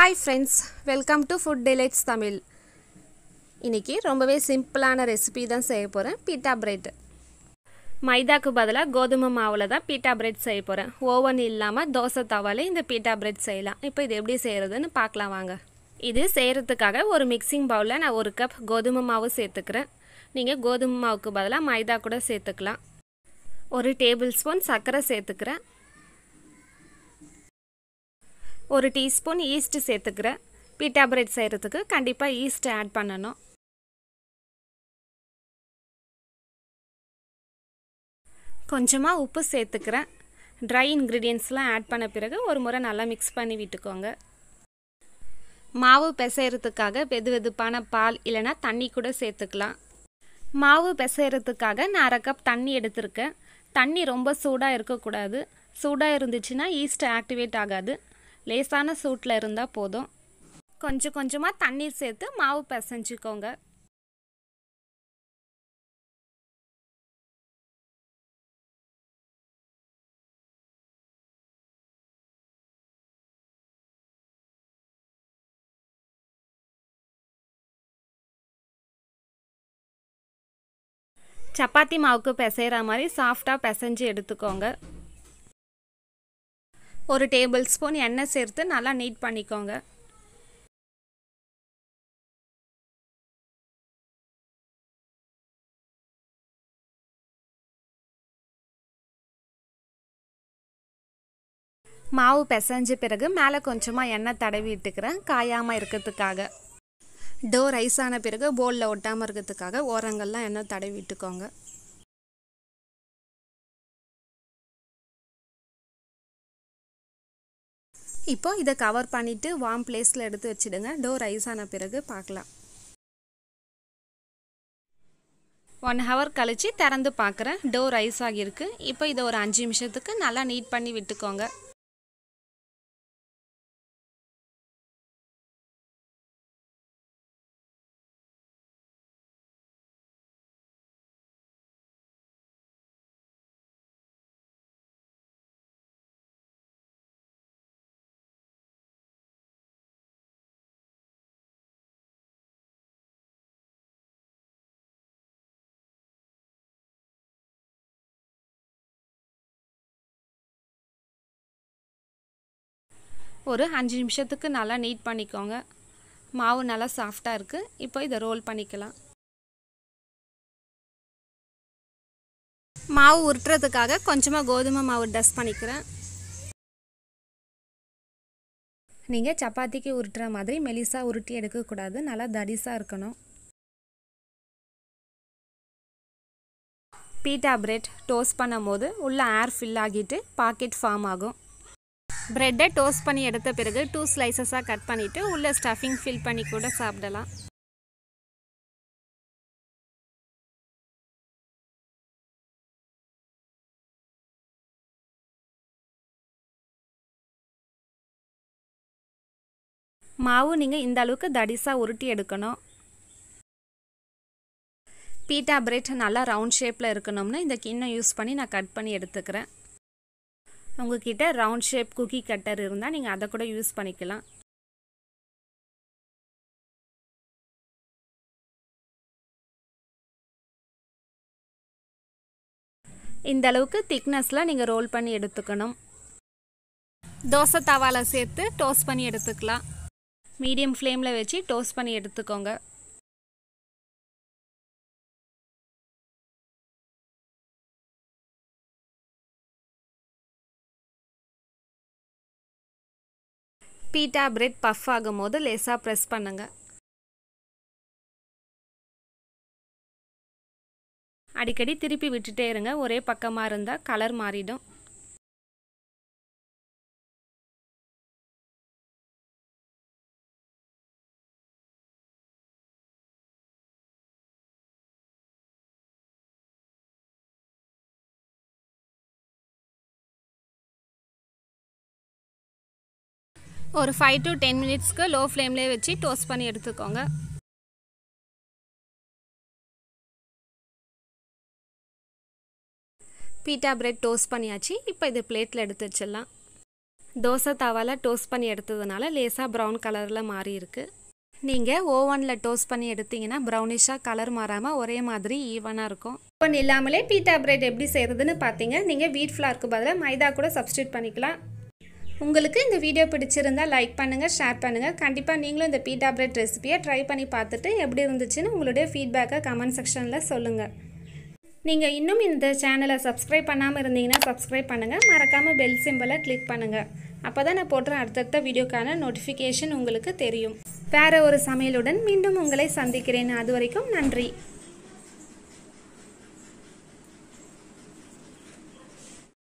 hi friends welcome to Food Delights Tamil இன்றைக்கி ரொம்பவே சிம்பிளான ரெசிபி தான் செய்ய போகிறேன் பீட்டா பிரெட் மைதாக்கு பதிலாக கோதுமை மாவில் தான் பீட்டா பிரெட் செய்ய போகிறேன் ஓவன் இல்லாமல் தோசை தவாலே இந்த பீட்டா பிரெட் செய்யலாம் இப்போ இது எப்படி செய்கிறதுன்னு பார்க்கலாம் வாங்க இது செய்கிறதுக்காக ஒரு மிக்சிங் பவுலில் நான் ஒரு கப் கோதுமை மாவு சேர்த்துக்கிறேன் நீங்கள் கோதுமை மாவுக்கு பதிலாக மைதா கூட சேர்த்துக்கலாம் ஒரு டேபிள் ஸ்பூன் சர்க்கரை சேர்த்துக்கிறேன் ஒரு டீஸ்பூன் ஈஸ்ட்டு சேர்த்துக்கிறேன் பீட்டா பிரெட் செய்கிறதுக்கு கண்டிப்பாக ஈஸ்ட் ஆட் பண்ணணும் கொஞ்சமாக உப்பு சேர்த்துக்கிறேன் ட்ரை இன்க்ரீடியன்ஸ்லாம் ஆட் பண்ண பிறகு ஒரு முறை நல்லா மிக்ஸ் பண்ணி விட்டுக்கோங்க மாவு பிசைகிறதுக்காக வெது வெதுப்பான பால் இல்லைனா தண்ணி கூட சேர்த்துக்கலாம் மாவு பிசைகிறதுக்காக நான் அரை கப் தண்ணி எடுத்திருக்கேன் தண்ணி ரொம்ப சூடாக இருக்கக்கூடாது சூடாக இருந்துச்சுன்னா ஈஸ்ட் ஆக்டிவேட் ஆகாது லேசான சூட்டில் இருந்தால் போதும் கொஞ்சம் கொஞ்சமாக தண்ணீர் சேர்த்து மாவு பிசைஞ்சிக்கோங்க சப்பாத்தி மாவுக்கு பிசைகிற மாதிரி சாஃப்டாக பிசைஞ்சு எடுத்துக்கோங்க ஒரு டேபிள் ஸ்பூன் எண்ணெய் சேர்த்து நல்லா நீட் பண்ணிக்கோங்க மாவு பிசைஞ்ச பிறகு மேலே கொஞ்சமாக எண்ணெய் தடவி விட்டுக்கிறேன் காயாமல் இருக்கிறதுக்காக டோ ரைஸ் ஆன பிறகு போலில் ஒட்டாமல் இருக்கிறதுக்காக ஓரங்கள்லாம் எண்ணெய் தடவி விட்டுக்கோங்க இப்போ இதை கவர் பண்ணிவிட்டு வார்ம் பிளேஸில் எடுத்து வச்சுடுங்க டோ ரைஸ் ஆன பிறகு பார்க்கலாம் ஒன் ஹவர் கழித்து திறந்து பார்க்குறேன் டோ ரைஸ் ஆகியிருக்கு இப்போ இதை ஒரு அஞ்சு நிமிஷத்துக்கு நல்லா நீட் பண்ணி விட்டுக்கோங்க ஒரு அஞ்சு நிமிஷத்துக்கு நல்லா நீட் பண்ணிக்கோங்க மாவு நல்லா சாஃப்டாக இருக்குது இப்போ இதை ரோல் பண்ணிக்கலாம் மாவு உருட்டுறதுக்காக கொஞ்சமாக கோதுமை மாவு டஸ்ட் பண்ணிக்கிறேன் நீங்கள் சப்பாத்திக்கு உருட்டுற மாதிரி மெலிசாக உருட்டி எடுக்கக்கூடாது நல்லா தடிசாக இருக்கணும் பீட்டா பிரெட் டோஸ்ட் பண்ணும் போது உள்ளே ஏர் ஃபில் ஆகிட்டு பாக்கெட் ஃபார்ம் ஆகும் ப்ரெட்டை டோஸ்ட் பண்ணி எடுத்த பிறகு டூ ஸ்லைசஸாக கட் பண்ணிவிட்டு உள்ளே ஸ்டஃபிங் ஃபில் பண்ணி கூட சாப்பிடலாம் மாவு நீங்கள் இந்த அளவுக்கு தடிசாக உருட்டி எடுக்கணும் பீட்டா பிரெட் நல்லா ரவுண்ட் ஷேப்பில் இருக்கணும்னு இந்த கிண்ணம் யூஸ் பண்ணி நான் கட் பண்ணி எடுத்துக்கிறேன் உங்ககிட்ட ரவுண்ட் ஷேப் குக்கி கட்டர் இருந்தால் நீங்கள் அதை கூட யூஸ் பண்ணிக்கலாம் இந்த அளவுக்கு திக்னஸில் நீங்கள் ரோல் பண்ணி எடுத்துக்கணும் தோசை தவாவில் சேர்த்து டோஸ்ட் பண்ணி எடுத்துக்கலாம் மீடியம் ஃப்ளேமில் வச்சு டோஸ்ட் பண்ணி எடுத்துக்கோங்க பீட்டா பிரெட் பஃப் ஆகும் போது லேசாக ப்ரெஸ் பண்ணுங்கள் அடிக்கடி திருப்பி விட்டுட்டே இருங்க ஒரே பக்கமாக இருந்தால் கலர் மாறிடும் ஒரு ஃபைவ் டு டென் மினிட்ஸ்க்கு லோ ஃப்ளேம்லேயே வச்சு டோஸ்ட் பண்ணி எடுத்துக்கோங்க பீட்டா பிரெட் டோஸ்ட் பண்ணியாச்சு இப்போ இது பிளேட்டில் எடுத்து வச்சிடலாம் தோசை தவாவில் டோஸ்ட் பண்ணி எடுத்ததுனால லேசாக ப்ரௌன் கலரில் மாறி இருக்கு நீங்கள் ஓவனில் டோஸ்ட் பண்ணி எடுத்தீங்கன்னா ப்ரௌனிஷாக கலர் மாறாமல் ஒரே மாதிரி ஈவனாக இருக்கும் ஓவன் இல்லாமலே பீட்டா பிரெட் எப்படி செய்கிறதுன்னு பார்த்தீங்க நீங்கள் வீட் ஃப்ளார்க்கு பதிலாக மைதா கூட சப்ஸ்டியூட் பண்ணிக்கலாம் உங்களுக்கு இந்த வீடியோ பிடிச்சிருந்தா லைக் பண்ணுங்கள் ஷேர் பண்ணுங்கள் கண்டிப்பாக நீங்களும் இந்த பீட்டா பிரெட் ரெசிபியை ட்ரை பண்ணி பார்த்துட்டு எப்படி இருந்துச்சுன்னு உங்களுடைய ஃபீட்பேக்கை கமெண்ட் செக்ஷனில் சொல்லுங்கள் நீங்கள் இன்னும் இந்த சேனலை சப்ஸ்கிரைப் பண்ணாமல் இருந்தீங்கன்னா சப்ஸ்கிரைப் பண்ணுங்கள் மறக்காமல் பெல் சிம்பிளை கிளிக் பண்ணுங்கள் அப்போ தான் நான் போடுற அடுத்தடுத்த வீடியோக்கான நோட்டிஃபிகேஷன் உங்களுக்கு தெரியும் வேறு ஒரு சமையலுடன் மீண்டும் உங்களை சந்திக்கிறேன் அது வரைக்கும் நன்றி